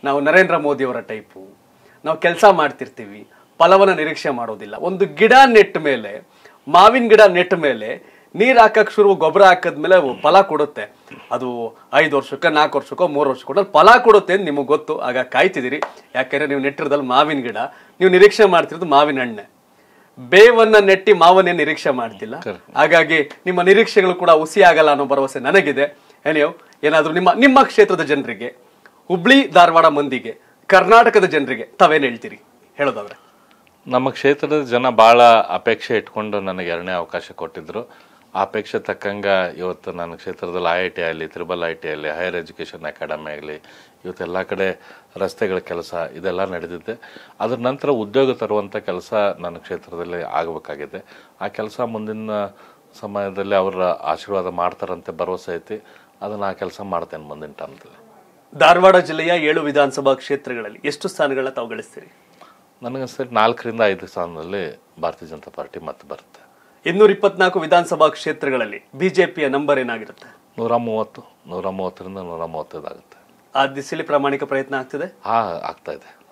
ನಾವು ನರೇಂದ್ರ ಮೋದಿ ಅವರ ಟೈಪು ನಾವು ಕೆಲಸ ಮಾಡ್ತಿರ್ತೀವಿ ಫಲವನ್ನ ನಿರೀಕ್ಷೆ ಮಾಡೋದಿಲ್ಲ ಒಂದು ಗಿಡ ನೆಟ್ಟ ಮೇಲೆ ಮಾವಿನ ಗಿಡ ನೆಟ್ಟ ಮೇಲೆ ನೀರ್ ಹಾಕಕ್ ಶುರು ಗೊಬ್ಬರ ಹಾಕದ್ಮೇಲೆ ಅವು ಫಲ ಕೊಡುತ್ತೆ ಅದು ಐದು ವರ್ಷಕ್ಕೆ ನಾಲ್ಕು ವರ್ಷಕ್ಕೋ ಮೂರು ವರ್ಷಕ್ಕೋ ಕೊಟ್ಟಲ್ಲಿ ಫಲ ಕೊಡುತ್ತೆ ಅಂತ ನಿಮಗೆ ಗೊತ್ತು ಆಗ ಕಾಯ್ತಿದ್ದೀರಿ ಯಾಕಂದ್ರೆ ನೀವು ನೆಟ್ಟಿರೋದಲ್ಲಿ ಮಾವಿನ ಗಿಡ ನೀವು ನಿರೀಕ್ಷೆ ಮಾಡ್ತಿರೋದು ಮಾವಿನ ಹಣ್ಣೆ ಬೇವನ್ನ ನೆಟ್ಟಿ ಮಾವನ್ನೇ ನಿರೀಕ್ಷೆ ಮಾಡ್ತಿಲ್ಲ ಹಾಗಾಗಿ ನಿಮ್ಮ ನಿರೀಕ್ಷೆಗಳು ಕೂಡ ಹುಸಿ ಆಗಲ್ಲ ಅನ್ನೋ ಭರವಸೆ ನನಗಿದೆ ಏನಿಯೋ ಏನಾದ್ರೂ ನಿಮ್ಮ ನಿಮ್ಮ ಕ್ಷೇತ್ರದ ಜನರಿಗೆ ಹುಬ್ಳಿ ಧಾರವಾಡ ಮಂದಿಗೆ ಕರ್ನಾಟಕದ ಜನರಿಗೆ ತಾವೇನ್ ಹೇಳ್ತೀರಿ ಹೇಳೋದಾದ್ರೆ ನಮ್ಮ ಕ್ಷೇತ್ರದ ಜನ ಭಾಳ ಅಪೇಕ್ಷೆ ಇಟ್ಕೊಂಡು ನನಗೆ ಎರಡನೇ ಅವಕಾಶ ಕೊಟ್ಟಿದ್ರು ಆ ಅಪೇಕ್ಷೆ ತಕ್ಕಂಗ ಇವತ್ತು ನನ್ನ ಕ್ಷೇತ್ರದಲ್ಲಿ ಐ ಐ ಟಿ ಆಗಲಿ ತ್ರಿಬಲ್ ಐ ಟಿ ಆಗಲಿ ಹೈಯರ್ ಎಜುಕೇಷನ್ ಅಕಾಡೆಮಿ ಆಗಲಿ ಇವತ್ತು ಎಲ್ಲ ಕಡೆ ರಸ್ತೆಗಳ ಕೆಲಸ ಇದೆಲ್ಲ ನಡೆದಿದೆ ಅದ್ರ ನಂತರ ಉದ್ಯೋಗ ತರುವಂಥ ಕೆಲಸ ನನ್ನ ಕ್ಷೇತ್ರದಲ್ಲಿ ಆಗಬೇಕಾಗಿದೆ ಆ ಕೆಲಸ ಮುಂದಿನ ಸಮಯದಲ್ಲಿ ಅವರ ಆಶೀರ್ವಾದ ಮಾಡ್ತಾರಂತೆ ಭರವಸೆ ಐತಿ ಅದನ್ನು ಆ ಕೆಲಸ ಮಾಡ್ತೇನೆ ಮುಂದಿನ ಟರ್ಮ್ದಲ್ಲಿ ಧಾರವಾಡ ಜಿಲ್ಲೆಯ ಏಳು ವಿಧಾನಸಭಾ ಕ್ಷೇತ್ರಗಳಲ್ಲಿ ಎಷ್ಟು ಸ್ಥಾನಗಳನ್ನ ತಾವು ಗಳಿಸ್ತೀರಿ ನನಗನ್ಸುತ್ತೆ ನಾಲ್ಕರಿಂದ ಐದು ಸ್ಥಾನದಲ್ಲಿ ಭಾರತೀಯ ಜನತಾ ಪಾರ್ಟಿ ಮತ್ತೆ ಬರುತ್ತೆ ಇನ್ನೂರ ಇಪ್ಪತ್ನಾಲ್ಕು ವಿಧಾನಸಭಾ ಕ್ಷೇತ್ರಗಳಲ್ಲಿ ಬಿಜೆಪಿಯ ನಂಬರ್ ಏನಾಗಿರುತ್ತೆ ನೂರ ಮೂವತ್ತು ನೂರ ಮೂವತ್ತರಿಂದ ನೂರ ಮೂವತ್ತೈದು ಆಗುತ್ತೆ ಆ ದಿಸೆಯಲ್ಲಿ ಪ್ರಾಮಾಣಿಕ ಪ್ರಯತ್ನ ಆಗ್ತಿದೆ ಹಾ ಆಗ್ತಾ ಇದೆ